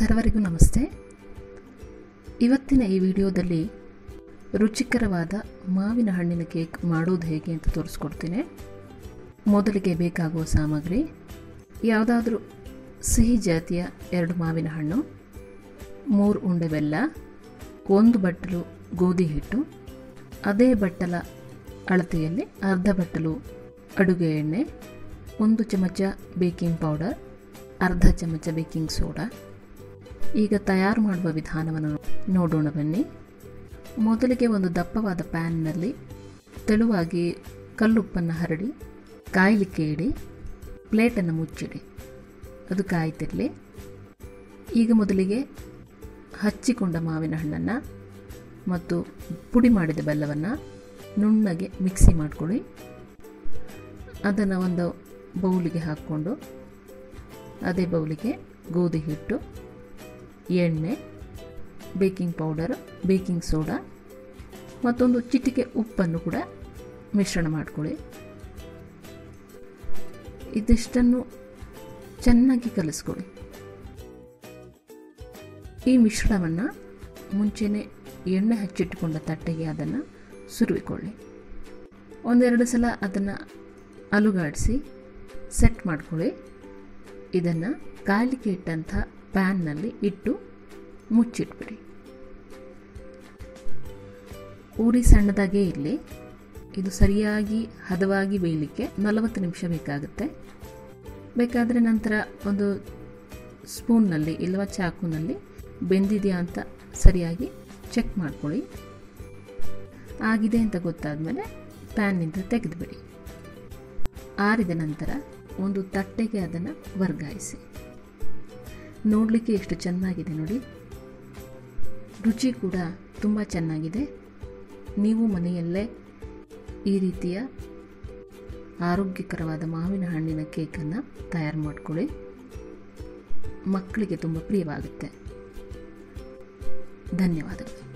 ಸರ್ವರಿಗೂ ನಮಸ್ತೆ ಇವತ್ತಿನ ಈ ವಿಡಿಯೋದಲ್ಲಿ ರುಚಿಕರವಾದ ಮಾವಿನ ಹಣ್ಣಿನ ಕೇಕ್ ಮಾಡೋದು ಹೇಗೆ ಅಂತ ತೋರಿಸ್ಕೊಡ್ತೀನಿ ಮೊದಲಿಗೆ ಬೇಕಾಗುವ ಸಾಮಗ್ರಿ ಯಾವುದಾದ್ರೂ ಸಿಹಿ ಜಾತಿಯ ಎರಡು ಮಾವಿನ ಹಣ್ಣು ಮೂರು ಉಂಡೆ ಬೆಲ್ಲ ಒಂದು ಬಟ್ಟಲು ಗೋಧಿ ಹಿಟ್ಟು ಅದೇ ಬಟ್ಟಲ ಅಳತೆಯಲ್ಲಿ ಅರ್ಧ ಬಟ್ಟಲು ಅಡುಗೆ ಎಣ್ಣೆ ಒಂದು ಚಮಚ ಬೇಕಿಂಗ್ ಪೌಡರ್ ಅರ್ಧ ಚಮಚ ಬೇಕಿಂಗ್ ಸೋಡಾ ಈಗ ತಯಾರು ಮಾಡುವ ವಿಧಾನವನ್ನು ನೋಡೋಣ ಬನ್ನಿ ಮೊದಲಿಗೆ ಒಂದು ದಪ್ಪವಾದ ಪ್ಯಾನ್ನಲ್ಲಿ ತೆಳುವಾಗಿ ಕಲ್ಲುಪ್ಪನ್ನು ಹರಡಿ ಕಾಯಲಿಕ್ಕೆ ಇಡಿ ಪ್ಲೇಟನ್ನು ಮುಚ್ಚಿಡಿ ಅದು ಕಾಯ್ತಿರಲಿ ಈಗ ಮೊದಲಿಗೆ ಹಚ್ಚಿಕೊಂಡ ಮಾವಿನ ಹಣ್ಣನ್ನು ಮತ್ತು ಪುಡಿ ಮಾಡಿದ ಬೆಲ್ಲವನ್ನು ನುಣ್ಣಗೆ ಮಿಕ್ಸಿ ಮಾಡಿಕೊಳ್ಳಿ ಅದನ್ನು ಒಂದು ಬೌಲಿಗೆ ಹಾಕ್ಕೊಂಡು ಅದೇ ಬೌಲಿಗೆ ಗೋಧಿ ಹಿಟ್ಟು ಎಣ್ಣೆ ಬೇಕಿಂಗ್ ಪೌಡರ್ ಬೇಕಿಂಗ್ ಸೋಡಾ ಮತ್ತೊಂದು ಚಿಟಿಕೆ ಉಪ್ಪನ್ನು ಕೂಡ ಮಿಶ್ರಣ ಮಾಡಿಕೊಳ್ಳಿ ಇದಿಷ್ಟನ್ನು ಚೆನ್ನಾಗಿ ಕಲಿಸ್ಕೊಳ್ಳಿ ಈ ಮಿಶ್ರಣವನ್ನು ಮುಂಚೆನೇ ಎಣ್ಣೆ ಹಚ್ಚಿಟ್ಟುಕೊಂಡ ತಟ್ಟೆಗೆ ಅದನ್ನು ಸುರುವಿಕೊಳ್ಳಿ ಒಂದೆರಡು ಸಲ ಅದನ್ನು ಅಲುಗಾಡಿಸಿ ಸೆಟ್ ಮಾಡ್ಕೊಳ್ಳಿ ಇದನ್ನು ಕಾಲಿಗೆ ಇಟ್ಟಂಥ ಪ್ಯಾನ್ನಲ್ಲಿ ಇಟ್ಟು ಮುಚ್ಚಿಟ್ಬಿಡಿ ಉರಿ ಸಣ್ಣದಾಗೇ ಇರಲಿ ಇದು ಸರಿಯಾಗಿ ಹದವಾಗಿ ಬೇಯಲಿಕ್ಕೆ ನಲವತ್ತು ನಿಮಿಷ ಬೇಕಾಗುತ್ತೆ ಬೇಕಾದರೆ ನಂತರ ಒಂದು ಸ್ಪೂನ್ನಲ್ಲಿ ಇಲ್ಲವ ಚಾಕುನಲ್ಲಿ ಬೆಂದಿದೆಯಾ ಅಂತ ಸರಿಯಾಗಿ ಚೆಕ್ ಮಾಡ್ಕೊಳ್ಳಿ ಆಗಿದೆ ಅಂತ ಗೊತ್ತಾದಮೇಲೆ ಪ್ಯಾನ್ನಿಂದ ತೆಗೆದುಬಿಡಿ ಆರಿದ ನಂತರ ಒಂದು ತಟ್ಟೆಗೆ ಅದನ್ನು ವರ್ಗಾಯಿಸಿ ನೋಡಲಿಕ್ಕೆ ಎಷ್ಟು ಚೆನ್ನಾಗಿದೆ ನೋಡಿ ರುಚಿ ಕೂಡ ತುಂಬ ಚೆನ್ನಾಗಿದೆ ನೀವು ಮನೆಯಲ್ಲೇ ಈ ರೀತಿಯ ಆರೋಗ್ಯಕರವಾದ ಮಾವಿನ ಹಣ್ಣಿನ ಕೇಕನ್ನು ತಯಾರು ಮಾಡಿಕೊಳ್ಳಿ ಮಕ್ಕಳಿಗೆ ತುಂಬ ಪ್ರಿಯವಾಗುತ್ತೆ ಧನ್ಯವಾದಗಳು